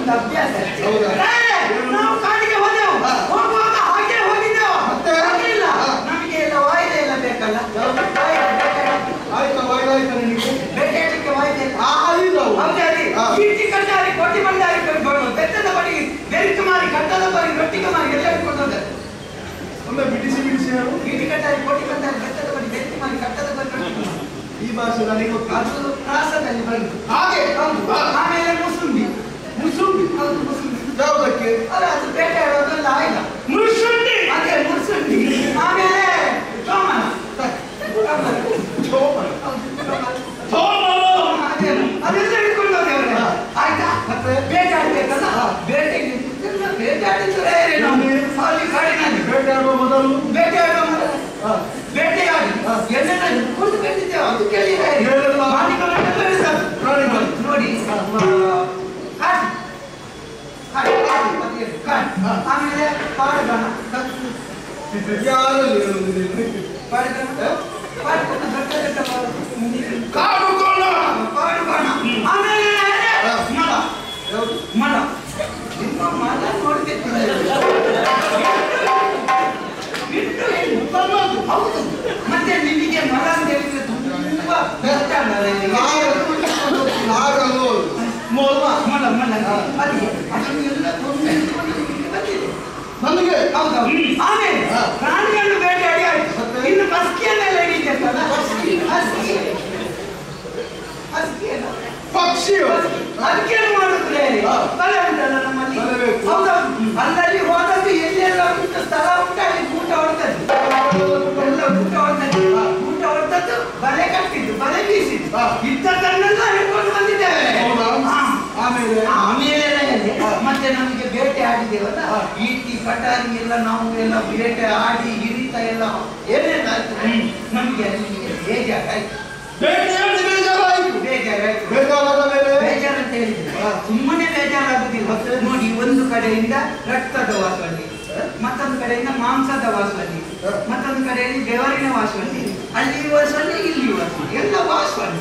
ಒಂದು ಅಭ್ಯಾಸ ಹೌದಾ? ಏ, ನಾವು ಕಾಡಿಗೆ ಹೋದೆವು ಹಾ. ಹೋಗುವಾಗ ಹಾಗೆ ಹೋಗಿದ್ದೆವು ಮತ್ತೆ? ಇಲ್ಲ ಹಾ. ನಮಗೆ ಎಲ್ಲ ವಾಯ್ದೆ ಎಲ್ಲ ಬೇಕಲ್ಲ ಯಾವ್ದು? ವಾಯ್ದೆ ಬೇಕಲ್ಲ. ಆಯ್ತಾ ವಾಯ್ದಾಯ್ತಾ ನಿನಗೆ ಬೇಟೆಯಾಡಲಿಕ್ಕೆ ವಾಯ್ದೆ ಇಲ್ಲ. ಆ ಇಲ್ಲ ಅವು. ಹೌದೇ ಅದೇ? ಹಾ. ಕೀರ್ತಿ ಕಟ್ಟಾರಿ ಕೊಟ್ಟಿ ಬಂಡಾರಿ ಕಟ್ಕೊಂಡು ಬೆತ್ತದ ಬಡಿ ಬೆರಿಕ ಮಾರಿ ಕಟ್ಟದ ಬರಿ ರೊಟ್ಟಿಗೆ ಮಾರಿ ಎಲ್ಲ ಹಿಡ್ಕೊಂಡು ಹೋದರೆ ಒಮ್ಮೆ ಬಿಡಿಸಿ ಬಿಡಿಸಿ ಹೇಳು ಕೀರ್ತಿ ಕಟ್ಟಾರಿ ಕೊಟ್ಟಿ ಬಂಡಾರಿ ಬೆತ್ತದ ಬಡಿ ಬೆರಿಕ ಮಾರಿ ಕಟ್ಟದ ಬರಿ ರೊಟ್ಟಿಗೆ ಮಾರಿ. ಈ ಭಾಷೆ ನನಗೆ ಗೊತ್ತಿಲ್ಲ ಅದು ಪ್ರಾಸದಲ್ಲಿ ಬಂದು ಹಾಗೆ ಹೌದು ಹಾ. ಆಮೇಲೆ ಮುಸುಂಬಿ ಮುಸುಂಬಿ ಹೌದು ಮುಸುಂಬಿ ಯಾವುದಕ್ಕೆ ಅಲ್ಲ ಅದು ಬೇಟೆಯಾಡೋದಲ್ಲ ಆಯ್ಲ ಮುಸುಂಡಿ ಅದೇ ಮುಸುಂಡಿ ಆಮೇಲೆ ಸೋಮನ ಸೋಮನ. ಸೋಮನ. ಹೌದು, ಅದೇ. ಅದೆಲ್ಲ ಹಿಡ್ಕೊಂಡು ಹೋದೆವ್ರೆ. ಆಯ್ತಾ ಮತ್ತೆ? ಬೇಟೆಯಾಡ್ಬೇಕಲ್ಲ ಬೇಟೆಗೆ ಎಲ್ಲ ಬೇಟೆಯಾಡಿದ್ರೆ ನಾವು ಅಲ್ಲಿ ಕಾಡಿನಲ್ಲಿ ಬೇಟೆಯಾಡುವ ಮೊದಲು ಬೇಟೆಯಾಡುವ ಮೊದಲು ಹಾ. ಬೇಟೆಯಾಡಿ ಹಾ. ಎಲ್ಲೆಲ್ಲ ಹಿಡ್ಕೊಂಡು ಬಂದಿದ್ದೇವೆ ಅದು ಕೇಳಿದ್ರೆ ಏನೆಲ್ಲ? ಪ್ರಾಣಿಗಳೆಲ್ಲ ಇರ್ತದೆ. ಪ್ರಾಣಿಗಳು. ನೋಡಿ ಹಾ. ಕಾಟಿ ಕಾಟಿ ಕಾಟಿ ಮತ್ತೆ ಕಾಟಿ. ಹಾ. ಆಮೇಲೆ ಪಾಡುಗಣ ಯಾರಲ್ಲಿ ಹೇಳುವುದು ನೀನು? ಪಾಡುಗಣ ಪಾಡುಗಣ ದೊಡ್ಡ ದೊಡ್ಡ ಪಾಡು. ಕಾಡು ಕೋಣ. ಪಾಡುಗಣ ಆಮೇಲೆ ಹಾ. ಮಲ ಯಾವುದು? ಮಲ ನಿಮ್ಮ ಮಲ ನೋಡ್ಬೇಕು ಬಿಟ್ಟು ಏನು? ನನ್ನದು. ಹೌದು ಮತ್ತೆ ನಿಮಗೆ ಮಲ ಅಂತ ಹೇಳಿದ್ರೆ ತುಂಬಾ ಕಷ್ಟ ಅಲ್ಲ ನಿಮಗೆ? ಕಾಡು. ಕಾಡಲ್ಲೋ. ಮೊಲ. ಮಲ ಮಲ ಅದೇ ಅದನ್ನು ಎಲ್ಲ ತೊಂದರೆ ಬಂದಿದೆ ನನಗೆ ಹೌದೌದು ಆಮೇಲೆ ಹಾ. ಪ್ರಾಣಿಗಳನ್ನು ಬೇಟೆಯಾಡಿ ಆಯ್ತು ಮತ್ತೆ? ಇನ್ನು ಹಸ್ಕಿಯನ್ನೆಲ್ಲ ಹಿಡಿತಲ್ಲ ಹಸ್ಕಿ ಹಸ್ಕಿ ಹಸ್ಕಿಯಲ್ಲ ಪಕ್ಷಿಯು ಅದಕ್ಕೇನು ಮಾಡಿದ್ರೆ ಹಾ. ಬಲೆ ಉಂಟಲ್ಲ ನಮ್ಮಲ್ಲಿ ಬಲೆ ಬೇಕು. ಹೌದೌದು ಅಲ್ಲಲ್ಲಿ ಹೋದದ್ದು ಎಲ್ಲೆಲ್ಲ ಉಂಟು ಸ್ಥಳ ಉಂಟು ಅಲ್ಲಿ ಊಟ ಹೊಡ್ತದ್ದು ಎಲ್ಲ ಊಟ ಹೊಡ್ತದ್ದು ಊಟ ಹೊಡ್ತದ್ದು ಬಲೆ ಕಟ್ಟಿದ್ದು ಬಲೆ ಬೀಸಿದ್ದು ಹಾ. ಇದ್ದದ್ದನ್ನೆಲ್ಲ ಹಿಡ್ಕೊಂಡು ಬಂದಿದ್ದೇವೆ ಹೌದಾ? ಹಾ. ಆಮೇಲೆ ಆಮೇಲೆ ಹೇಗೆ? ಹಾ. ಮತ್ತೆ ನಮಗೆ ಬೇಟೆ ಆಡಿದ್ದೇವಲ್ಲ ಹಾ. ಈಟಿ ಕಟಾರಿ ಎಲ್ಲ ನಾವು ಎಲ್ಲ ಬೇಟೆ ಆಡಿ ಹಿಡಿತ ಎಲ್ಲ ಏನೇನು ಆಯ್ತು ನಮಗೆ ಅಲ್ಲಿ ಬೇಜಾರಾಯ್ತು ಬೇಟೆಯಾಡಿ ಬೇಜಾರಾಯಿತು ಬೇಜಾರಾಯ್ತು ಬೇಜಾರಾದ ಮೇಲೆ ಬೇಜಾರು ಅಂತ ಹೇಳಿದ್ರೆ ಹಾ. ಸುಮ್ಮನೆ ಬೇಜಾರಾಗುದಿಲ್ಲ ನೋಡಿ ಒಂದು ಕಡೆಯಿಂದ ರಕ್ತದ ವಾಸನೆ ಮತ್ತೊಂದು ಕಡೆಯಿಂದ ಮಾಂಸದ ವಾಸನೆ ಹಾ. ಮತ್ತೊಂದು ಕಡೆಯಲ್ಲಿ ಬೆವರಿನ ವಾಸನೆ ಅಲ್ಲಿ ವಾಸನೆ ಇಲ್ಲಿ ವಾಸನೆ ಎಲ್ಲ ವಾಸನೆ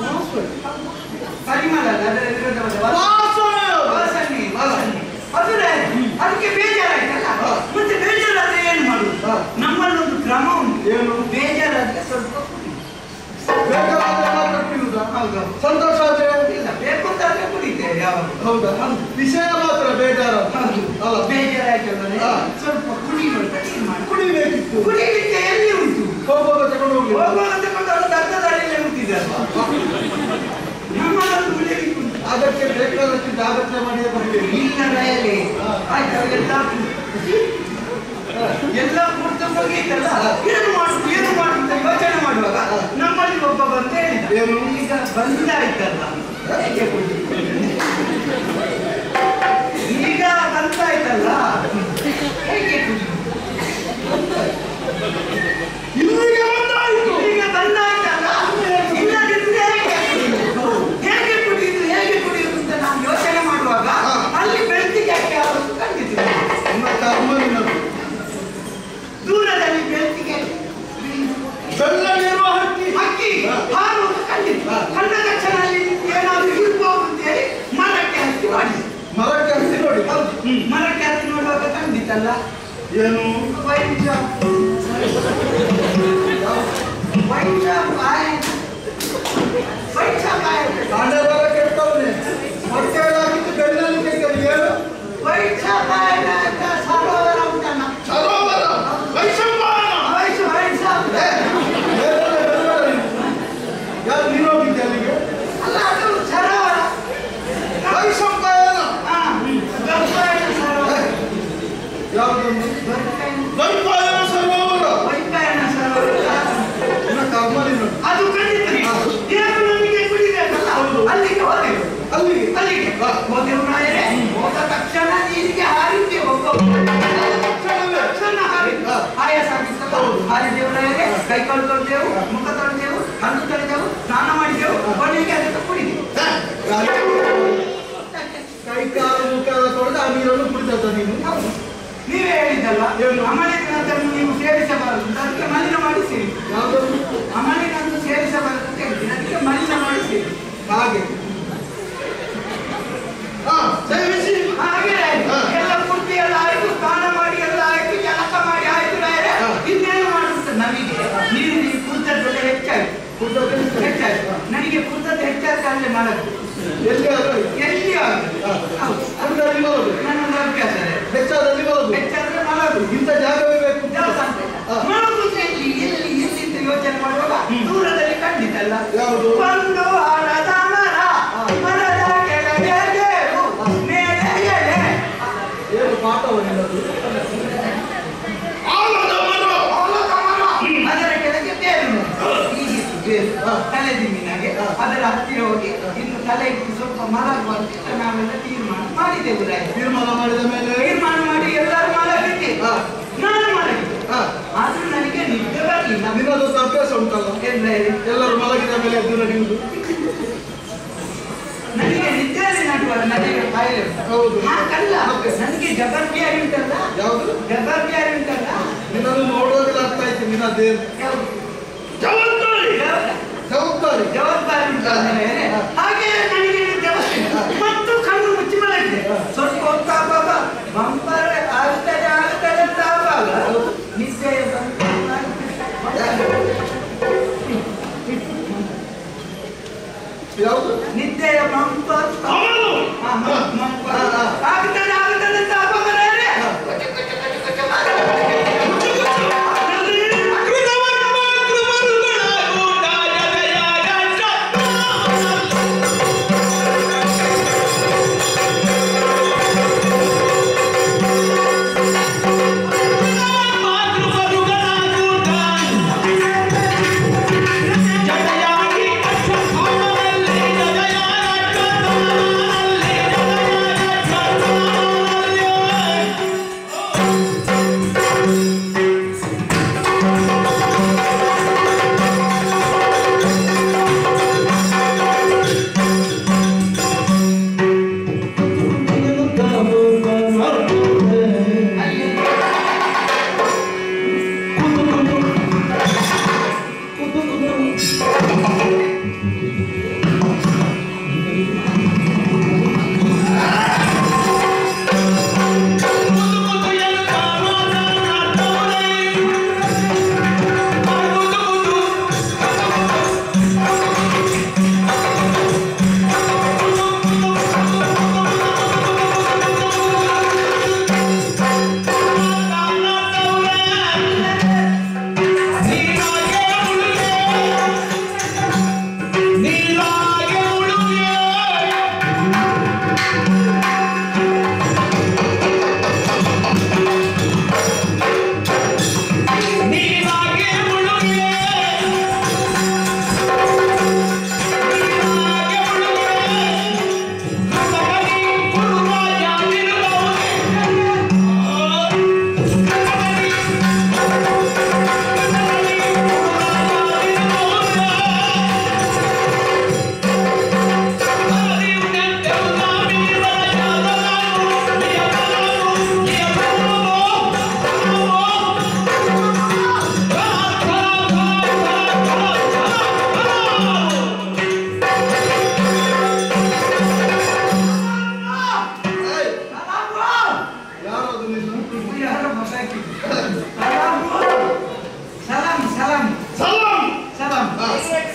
ಪರಿಮಳ ಅಲ್ಲ, ಅದರ ವಿರೋಧವಾದ ವಾಸನೆ. ವಾಸನೆ ವಾಸನೆ ಅದುರೆ ಅದಕ್ಕೆ ಬೇಜಾರಾಯ್ತಲ್ಲ ಹಾ. ಮತ್ತೆ ಬೇಜಾರಾದ್ರೆ ಏನು ಮಾಡುದು ಹಾ. ನಮ್ಮಲ್ಲೊಂದು ಕ್ರಮ ಉಂಟು ಏನು ಬೇಜಾರಾದ್ರೆ ಸ್ವಲ್ಪ ಕುಡಿ. ಬೇಕಾದ್ರೆ ಮಾತ್ರ ಕುಡಿಯುವುದಾ? ಹೌದು ಸಂತೋಷ ಆದ್ರೆ ಇಲ್ಲ ಬೇಕು ಅಂತಾದ್ರೆ ಕುಡಿತೇವೆ ಯಾವಾಗ ಹೌದಾ ವಿಷಯ ಮಾತ್ರ ಬೇಜಾರ ಅಲ್ಲ ಬೇಜಾರಾಯ್ತಲ್ಲ ಹಾ. ಸ್ವಲ್ಪ ಕುಡಿ ಅಂತ ಏನ್ ಮಾಡಿ ಕುಡಿಬೇಕಿತ್ತು ಕುಡಿಲಿಕ್ಕೆ ಎಲ್ಲಿ ಉಂಟು ಹೋಗುವಾಗ ತಗೊಂಡು ಹೋಗ್ಲಿ ಹೋಗುವಾಗ ತಗೊಂಡು ಒಂದು ಅರ್ಧ ದಾರಿಯಲ್ಲೇ ಉಂಟಿದಲ್ವಾ ನಮ್ಮಲ್ಲೊಂದು ಉಳಿಲಿಕ್ಕೆ ಉಂಟು ಅದಕ್ಕೆ ಬೇಕಾದಷ್ಟು ಜಾಗ್ರತೆ ಮಾಡಿಯೇ ಬರಬೇಕು ಇಲ್ಲ ರಯಲ್ಲಿ ಹಾ. ಆಯ್ತು ಎಲ್ಲ ಎಲ್ಲ ಕುಡ್ದು ಹೋಗಿತ್ತಲ್ಲ ಏನು ಮಾಡುದು ಏನು ಮಾಡುದು ಅಂತ ಯೋಚನೆ ಮಾಡುವಾಗ ನಮ್ಮಲ್ಲಿ ಒಬ್ಬ ಬಂದು ಹೇಳಿದ ಏನು? ಈಗ ಬಂದಾಯ್ತಲ್ಲ ಹೇಗೆ ಕುಡಿದು? ಈಗ ಬಂದಾಯ್ತಲ್ಲ ಹೇಗೆ ಕುಡಿದು? ಇಲ್ಲಿಗೆ ಬಂದಾಯಿತು ಈಗ ಬಂದಾಯ್ತಲ್ಲ ಇಲ್ಲದಿದ್ರೆ ಹೇಗೆ ಕುಡಿಯುವುದು? ಹೇಗೆ ಕುಡಿಯುದು ಹೇಗೆ ಕುಡಿಯುದು ಅಂತ ನಾನು ಯೋಚನೆ ಮಾಡುವಾಗ ಹಾ. ಅಲ್ಲಿ ಬೆಳ್ತಿಗೆ ಯಾವುದು ಕಂಡಿತು ನಿಮ್ಮ ಕರ್ಮ ನಿನ್ನದು ದೂರದಲ್ಲಿ ಬೆಳ್ತಿಗೆ ಬೆಳ್ಳಗಿರುವ ಹಕ್ಕಿ ಹಕ್ಕಿ ಹಾ. ಹಾರುವುದು ಕಂಡಿತು ಹಾ. ಕಂಡ ತಕ್ಷಣ ಅಲ್ಲಿ ಏನಾದ್ರು ಇರ್ಬೋದು ಅಂತೇಳಿ ಮರಕ್ಕೆ ಹತ್ತಿ ಮಾಡಿ ಮರಕ್ಕೆ ಹತ್ತಿ ನೋಡಿ ಮರಕ್ಕೆ ಹತ್ತಿ ನೋಡುವಾಗ ಕಂಡಿತಲ್ಲ ಏನು ವೈನ್ ಶಾಪ್ ವೈನ್ ಶಾಪ್ ಆಯ್ತು ವೈನ್ ಶಾಪ್ ಆಯ್ತು ಕಾಂಡದರ ಕೆಟ್ಟವನೇ ಮೊಟ್ಟೆ ಹಾಕಿದ್ದು ಬೆಳ್ಳಲ್ಲಿ ಕೆಟ್ಟದ್ದು ಏನು ವೈನ್ ಶಾಪ್ ಆಯ್ತು ಸರೋವರ ಉಂಟಲ್ಲ ಸರೋವರ ವೈಶಂಪಾಯನ ವೈನ್ ವೈನ್ ಶಾಪ್ ಏ, ಬೇರೆಲ್ಲ ಬೆಳಬೇಡ ನೀನು. ಯಾರು ನೀನು ಹೋಗಿದ್ದೆ ಅಲ್ಲಿಗೆ ಅಲ್ಲ ಅದು ಸರೋವರ ವೈಶಂಪಾಯನ ಹಾ ಗಂಗಾಯನ ಸರೋವರ ಯಾವುದೊಂದು ಗಂಗಾಯನ ವೈಪಾಯನ ಸರೋವರ ವೈಪಾಯನ ಸರೋವರ ನಿನ್ನ ಕರ್ಮ ನಿನ್ನದು ಅದು ಖಂಡಿತ ದೇವರು ನಮಗೆ ಕುಡಿಬೇಕಲ್ಲ ಹೌದು. ಅಲ್ಲಿಗೆ ಹೋದೆವು ಅಲ್ಲಿಗೆ ಅಲ್ಲಿಗೆ ಹಾ. ಹೋದೆವು ನಾಯರೇ ಹೋದ ತಕ್ಷಣ ನೀರಿಗೆ ಹಾರಿದ್ದೇವೆ ಒಬ್ಬ ತಕ್ಷಣ ಹಾರಿದ್ದು ಹಾ. ಆಯಾಸ ಆಗಿತ್ತಲ್ಲ ಹೌದು. ಹಾರಿದ್ದೇವು ನಾಯರೇ ಕೈ ಕಾಲು ತೊಳೆದೆವು ಮುಖ ತೊಳೆದೆವು ಕಣ್ಣು ತೊಳೆದೆವು ಸ್ನಾನ ಮಾಡಿದೆವು ಕೊನೆಗೆ ಅದಕ್ಕೆ ಕುಡಿದೆವು ಕೈ ಕಾಲು ಮುಖ ಎಲ್ಲ ತೊಳೆದು ಆ ನೀರನ್ನು ಕುಡಿದದ್ದ ನೀನು ಹೌದು. ನೀವೇ ಹೇಳಿದ್ದಲ್ಲ ಏನು? ಅಮಲಿನಂತನ್ನು ನೀವು ಸೇರಿಸಬಾರದು ಅಂತ ಅದಕ್ಕೆ ಮಲಿನ ಮಾಡಿ ಸೇರಿ ಯಾವುದೊಂದು ಅಮಲಿನನ್ನು ಸೇರಿಸಬಾರದು ಅಂತ ಹೇಳಿದ್ದೀನಿ ಅದಕ್ಕೆ ಮಲಿನ ಮಾಡಿ ಸೇರಿ ಹಾಗೆ ಹಾ ಸೇವಿಸಿ ಪುಸ್ತಕ ಹೆಚ್ಚಾಯ್ತು ನನಗೆ ಪುಸ್ತಕ ಹೆಚ್ಚಾದ ಅಲ್ಲೇ ಮಾಡೋದು ಎಲ್ಲಿ ಆದ್ರೂ ಎಲ್ಲಿ ಆಗುದು ಹೌದು. ಪುಸ್ತಕದಲ್ಲಿ ಬರೋದು ನನ್ನೊಂದು ಅಭ್ಯಾಸ ಇದೆ. ಹೆಚ್ಚಾದಲ್ಲಿ ಬರೋದು ಹೆಚ್ಚಾದ್ರೆ ಮಾಡೋದು ಇಂಥ ಜಾಗವೇ ಬೇಕು ಯಾವ ಸಂತೆ? ಹಾ. ಮಾಡೋದು ಎಲ್ಲಿ ಎಲ್ಲಿ ಎಲ್ಲಿ ಅಂತ ಯೋಚನೆ ಮಾಡುವಾಗ ದೂರದಲ್ಲಿ ಖಂಡಿತ ಅಲ್ಲ ಯಾವುದು? ಒಂದು ಆಲದ ಮರ ಮರದ ಕೆಳಗೆ ಬೇರು ಮೇಲೆ ಎಲೆ ಏನು ಪಾಠವನ್ನೆಲ್ಲದು ಆಲದ ಮರ ಅದರ ಕೆಳಗೆ ಬೇರು ಹೀಗಿತ್ತು ಬೇರು ಹಾ. ತಲೆ ದಿಮ್ಮಿನಾಗೆ ಹಾ. ಅದರ ಹತ್ತಿರ ಹೋಗಿ ಇನ್ನು ತಲೆ ಇಟ್ಟು ಸ್ವಲ್ಪ ಮಲಗುವಂತೆ ನಾವೆಲ್ಲ ತೀರ್ಮಾನ ಮಾಡಿದೆವು ರಾಯ ತೀರ್ಮಾನ ಮಾಡಿದ ಮೇಲೆ ತೀರ್ಮಾನ ಮಾಡಿ ಎಲ್ಲರೂ ಮಲಗಿದ್ದೆ ಹಾ. ನಾನು ಮಲಗಿದ್ದೆ ಹಾ. ಆದ್ರೂ ನನಗೆ ನಿದ್ದೆ ಬರಲಿಲ್ಲ ನಿನ್ನದೊಂದು ಅಭ್ಯಾಸ ಉಂಟಲ್ಲ ಏನ್ರ ಹೇಳಿ? ಎಲ್ಲರೂ ಮಲಗಿದ ಮೇಲೆ ಎದ್ದು ನಡೆಯುವುದು ನನಗೆ ನಿದ್ದೆಯಲ್ಲಿ ನಡುವ ನನಗೆ ಕಾಯಿಲೆ ಉಂಟು. ಹೌದು. ಹಾಗಲ್ಲ ಮತ್ತೆ? ನನಗೆ ಜಬರ್ಬಿಯಾರಿ ಉಂಟಲ್ಲ ಯಾವುದು ಜಬರ್ಬಿಯಾರಿ ಉಂಟಲ್ಲ ನಿನ್ನನ್ನು ನೋಡುವಾಗಲೇ ಅರ್ಥ ಆಯ್ತು ನಿನ್ನ ದೇಹ ಯಾವುದು? ಜವಾಬ್ದಾರಿ ಜವ- ಜವಾಬ್ದಾರಿ ಜವಾಬ್ದಾರಿ ಉಂಟಲ್ಲ ಹಾಗೆ ನನಗೆ ನಿದ್ದೆ ಬರ್ತಿಲ್ಲ. ಮತ್ತು ಕಣ್ಣು ಮುಚ್ಚಿ ಮಲಗಿದೆ ಸ್ವಲ್ಪ ಹೊತ್ತಾಗುವಾಗ ಬಂಪರ್ ಆಗ್ತದೆ ಆಗ್ತದೆ ಅಂತ ಆಗುವಾಗ ನಿದ್ದೆ ಬಂತು ಯಾವುದು ನಿದ್ದೆಯ ಬಂಪರ್ ಹಾ, ಮ- ಬಂಪರ್. ಆಗ್ತದೆ ಆಗ್ತದೆ ಅಂತ ಆಗುವಾಗ ಬೇರೆ. ಕೊಚ್ಚ, ಕೊಚ್ಚ, ಕೊಚ್ಚ, ಕೊಚ್ಚ ಮಾಡ್ತದೆ. ಅಲ್ಲಿ ಏಯ್, ಸಲಾಮು. ಯಾರದು ನೀನು ಇದು ಯಾರೋ ಮಸಾಕಿ. ಸಲಾಮು. ಸಲಾಮ್ ಸಲಾಮ್ ಸಲಾಂ ಸಲಾಮ್ ಹಾ.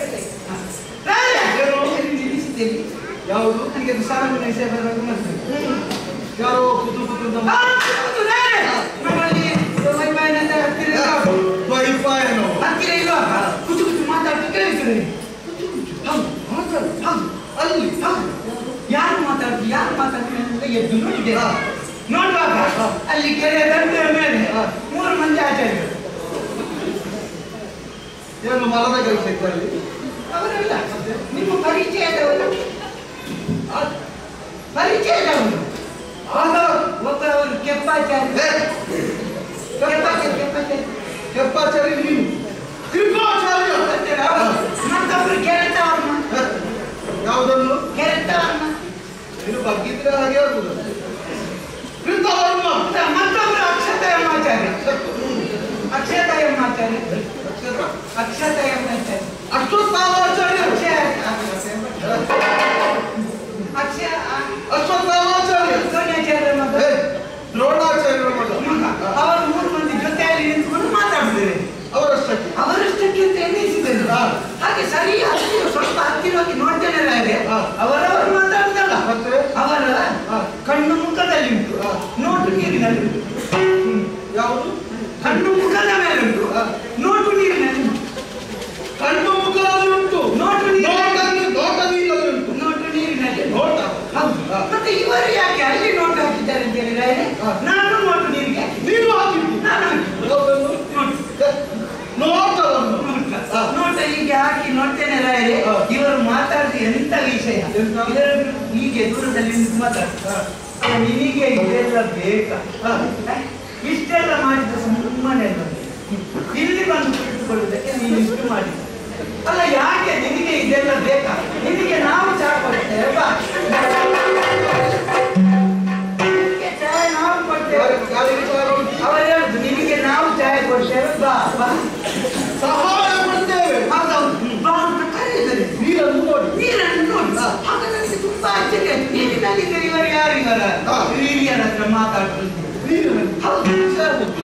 ರಾಯ, ಏನು? ಇಲ್ಲಿ ನಿಲ್ಲಿಸಿದ್ದೇನೆ. ಯಾವುದು ನನಗೆ ಅದು ಸಲಾಮಿನ ವಿಷಯ ಬರುವಾಗ ಮತ್ತೆ. ಯಾರೋ ಕುತು ಕುತು ಅಂತ ಆ, ಹೌದು, ರಾಯ. ನಮ್ಮಲ್ಲಿ ವೈಫೈನಿಂದ ಹತ್ತಿರ ಇರುವಾಗ, ವೈಫೈನು ಹತ್ತಿರ ಇರುವಾಗ ಕುಚು ಕುಚು ಮಾತಾಡ್ತಾ ಕೇಳಿಸ್ತದೆ ಹೌದು ಹೌದು ಹೌದು ಅಲ್ಲಿ ಹೌದು ಯಾರು ಮಾತಾಡ್ತಿ ಯಾರು ಮಾತಾಡ್ತೀನಿ ಅಂತ ಎದ್ದು ನೋಡಿದೆ ಹಾ. ನೋಡುವಾಗ ಹಾ. ಅಲ್ಲಿ ಕೆರೆ ದಂಡೆಯ ಮೇಲೆ ಹಾ. ಮೂರು ಮಂದಿ ಆಚಾರ್ಯರು ಏನು ಮರದ ಕೆಲಸ ಇದ್ದಲ್ಲಿ ಅವರೆಲ್ಲ ನಿಮ್ಮ ಪರಿಚಯದವರು ಆ, ಪರಿಚಯದವರು ಆಗ ಒಬ್ಬರವರು ಕೆಪ್ಪಾಚಾರ್ಯ ಕೆಪ್ಪಾಚಾರ್ಯ ಕೆಪ್ಪಾಚಾರ್ಯ ಕೆಪ್ಪಾಚಾರಿ ನೀನು ಕೃಪಾಚಾರ್ಯ ಮತ್ತೊಬ್ರು ಕೆರೆತವರ್ಮ ಯಾವುದನ್ನು ಕೆರೆತವರ್ಮ ನೀನು ಬಗ್ಗಿದ್ರೆ ಹಾಗೆ ಆಗುದು ಕೃತವರ್ಮ ಮತ್ತೊಬ್ರು ಅಕ್ಷತ ಎಂಬಾಚಾರ್ಯ ಅಕ್ಷತ ಎಂಬಾಚಾರ್ಯ ನಕ್ಷತ್ರ ಅಕ್ಷತ ಎಂಬಾಚಾರ್ಯ ಅಶ್ವತ್ಥಾಮಾಚಾರ್ಯ ಅಕ್ಷಯ ಅಕ್ಷಯ ಅಶ್ವತ್ಥಾಮಾಚಾರ್ಯ ದ್ರೋಣಾಚಾರ್ಯ ಮಗ ಏ, ದ್ರೋಣಾಚಾರ್ಯರ ಮಗ ಮಗ. ಅವರು ಮೂರು ಮಂದಿ ಜೊತೆಯಲ್ಲಿ ನಿಂತ್ಕೊಂಡು ಮಾತಾಡಿದ್ದಾರೆ ಅವರಷ್ಟಕ್ಕೆ ಅವರಷ್ಟಕ್ಕೆ ಅಂತ ಎಣಿಸಿದರು ಹಾ. ಆಗ ಹಾಗೆ ಸರಿ ಹತ್ತಿರ ಸ್ವಲ್ಪ ಹತ್ತಿರ ಹೋಗಿ ನೋಡ್ತೇನೆ ರಾಯರೇ ಹಾ. ಅವರವರು ಮಾತಾಡುದಲ್ಲ ಮತ್ತೆ? ಅವರ ಹಾ. ಕಣ್ಣು ಮುಖದಲ್ಲಿ ಉಂಟು ಹಾ. ನೋಟು ನೀರಿನಲ್ಲಿ ಉಂಟು ಯಾವುದು ಕಣ್ಣು ಮುಖದ ಮೇಲೆ ಉಂಟು ಹಾ. ನೋಟು ನೀರಿನಲ್ಲಿ ಉಂಟು ಕಣ್ಣು ಮುಖದಲ್ಲಿ ಉಂಟು ನೋಟು ನೀರಿನಲ್ಲಿ ನೋಟ ನೋಟ ನೀರಲ್ಲಿ ಉಂಟು ನೋಟು ನೀರಿನಲ್ಲಿ ಉಂಟು. ನೋಟ ಹೌದು ಹಾ. ಮತ್ತೆ ಇವರು ಯಾಕೆ ಅಲ್ಲಿ ನೋಟು ಹಾಕಿದ್ದಾರೆ ಅಂತ ಹೇಳಿದ್ರೆ ಹಾ. ನಾನು ನೋಟು ನೀರಿಗೆ ಹಾಕಿದ್ದೆ. ನೀನು ಹಾಕಿದ್ದಿ ನಾನು ಹಾಕಿದ್ದು. ಯಾವುದನ್ನು? ನೋಟು. ನೋಟವನ್ನು ಹಾ. ನೋಟ ಹೀಗೆ ಹಾಕಿ ನೋಡ್ತೇನೆ ರಾಯರೇ ಹಾ. ಇವರು ಮಾತಾಡಿದ ಎಂತ ವಿಷಯ ಎಂತ? ಇದರ ಹೀಗೆ ದೂರದಲ್ಲಿ ನಿಂತು ಮಾತಾಡ್ತಾರೆ ನಿನಗೆ ಇದೆಲ್ಲ ಬೇಕಾ ಹಾ. ಇಷ್ಟೆಲ್ಲ ಮಾಡಿದ ಸುಮ್ಮನೆ ಬಂದೆ. ಇಲ್ಲಿ ಬಂದು ಕುಳಿತುಕೊಳ್ಳುವುದಕ್ಕೆ ನೀನು ಇಷ್ಟು ಮಾಡಿ ಅಲ್ಲ ಯಾಕೆ ನಿನಗೆ ಇದೆಲ್ಲ ಬೇಕಾ ನಿನಗೆ ನಾವು ಚಹಾ ಕೊಡ್ತೇವೆ ಬಾ ನಿನಗೆ ಚಹಾ ನಾವು ಕೊಡ್ತೇವೆ ಯಾರು- ಯಾರಿಗೆ ಸಹಾಯ ಉಂಟು? ಅವರು ಹೇಳುದು ನಿನಗೆ ನಾವು ಚಾಯ್ ಕೊಡ್ತೇವೆ ಬಾ ಬಾ ಸಹಾಯ ಮಾಡ್ತೇವೆ ಹೌದೌದು ಬಾ ಅಂತ ಕರೆಯಿದ್ದಾರೆ ನೀರನ್ನು ನೋಡಿ ನೀರನ್ನು ನೋಡಿ ಹಾ. ಆಗ ನನಗೆ ತುಂಬಾ ಆಶ್ಚರ್ಯ ಆಯ್ತು. ನೀರಿನಲ್ಲಿ ಇವರು ಯಾರು ಇವರ ಹಾ. ಹಿರಿಯರ ಹತ್ರ ಮಾತಾಡ್ತಿದ್ರು ನೀರಿನಲ್ಲಿ ಹೌದು ಸರಿ.